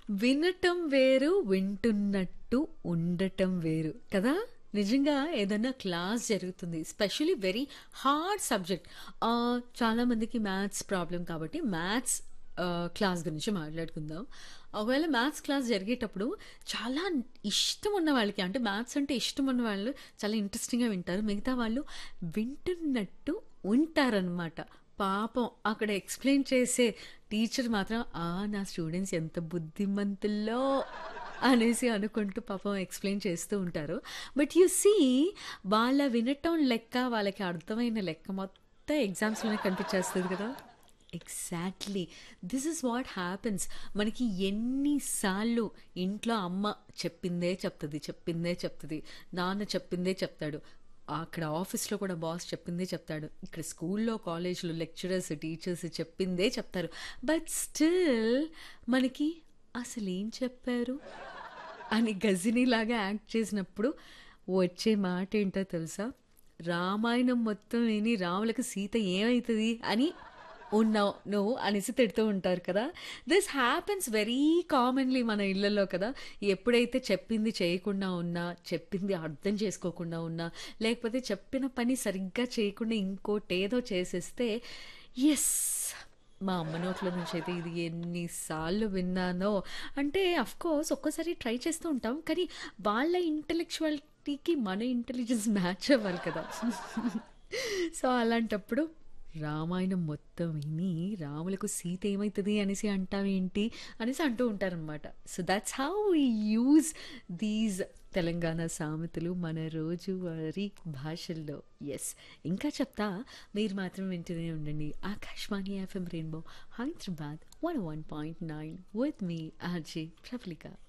వినటం వేరు వింటున్నట్టు ఉండటం వేరు కదా నిజంగా ఏదైనా క్లాస్ జరుగుతుంది స్పెషలీ వెరీ హార్డ్ సబ్జెక్ట్ చాలా మందికి మ్యాథ్స్ ప్రాబ్లం కాబట్టి మ్యాథ్స్ క్లాస్ గురించి మాట్లాడుకుందాం ఒకవేళ మ్యాథ్స్ క్లాస్ జరిగేటప్పుడు చాలా ఇష్టం ఉన్న వాళ్ళకి అంటే మ్యాథ్స్ అంటే ఇష్టం ఉన్న వాళ్ళు చాలా ఇంట్రెస్టింగ్గా వింటారు మిగతా వాళ్ళు వింటున్నట్టు ఉంటారనమాట పాపం అక్కడ ఎక్స్ప్లెయిన్ చేసే టీచర్ మాత్రం ఆ నా స్టూడెంట్స్ ఎంత బుద్ధిమంతుల్లో అనేసి అనుకుంటూ పాపం ఎక్స్ప్లెయిన్ చేస్తూ ఉంటారు బట్ యు సీ వాళ్ళ వినటం లెక్క వాళ్ళకి అర్థమైన లెక్క మొత్తం ఎగ్జామ్స్లోనే కనిపించేస్తుంది కదా exactly this is what happens మనకి ఎన్నిసార్లు ఇంట్లో అమ్మ చెప్పిందే చెప్తుంది చెప్పిందే చెప్తుంది నాన్న చెప్పిందే చెప్తాడు అక్కడ ఆఫీస్లో కూడా బాస్ చెప్పిందే చెప్తాడు ఇక్కడ స్కూల్లో కాలేజ్లో లెక్చరర్స్ టీచర్స్ చెప్పిందే చెప్తారు బట్ స్టిల్ మనకి అసలు ఏం చెప్పారు అని గజినీలాగా యాక్ట్ చేసినప్పుడు వచ్చే మాట ఏంటో తెలుసా రామాయణం మొత్తం విని రాములకు సీత ఏమవుతుంది అని ఉన్నావు నువ్వు అనేసి తిడుతూ ఉంటారు కదా దిస్ హ్యాపెన్స్ వెరీ కామన్లీ మన ఇళ్ళల్లో కదా ఎప్పుడైతే చెప్పింది చేయకుండా ఉన్నా చెప్పింది అర్థం చేసుకోకుండా ఉన్నా లేకపోతే చెప్పిన పని సరిగ్గా చేయకుండా ఇంకోటి ఏదో చేసేస్తే ఎస్ మా అమ్మ నోట్ల నుంచి అయితే ఇది ఎన్నిసార్లు విన్నానో అంటే కోర్స్ ఒక్కోసారి ట్రై చేస్తూ ఉంటాం కానీ వాళ్ళ ఇంటలెక్చువాలిటీకి మన ఇంటెలిజెన్స్ మ్యాచ్ అవ్వాలి కదా సో అలాంటప్పుడు రామాయణం మొత్తం విని రాములకు సీత ఏమవుతుంది అనేసి అంటావేంటి అనేసి అంటూ ఉంటారనమాట so that's how we use these Telangana సామెతలు మన రోజువారీ భాషల్లో ఎస్ ఇంకా చెప్తా మీరు మాత్రం వింటూనే ఉండండి Akashvani FM rainbow Hyderabad one one point nine with మీ ఆర్జే ప్రఫలిక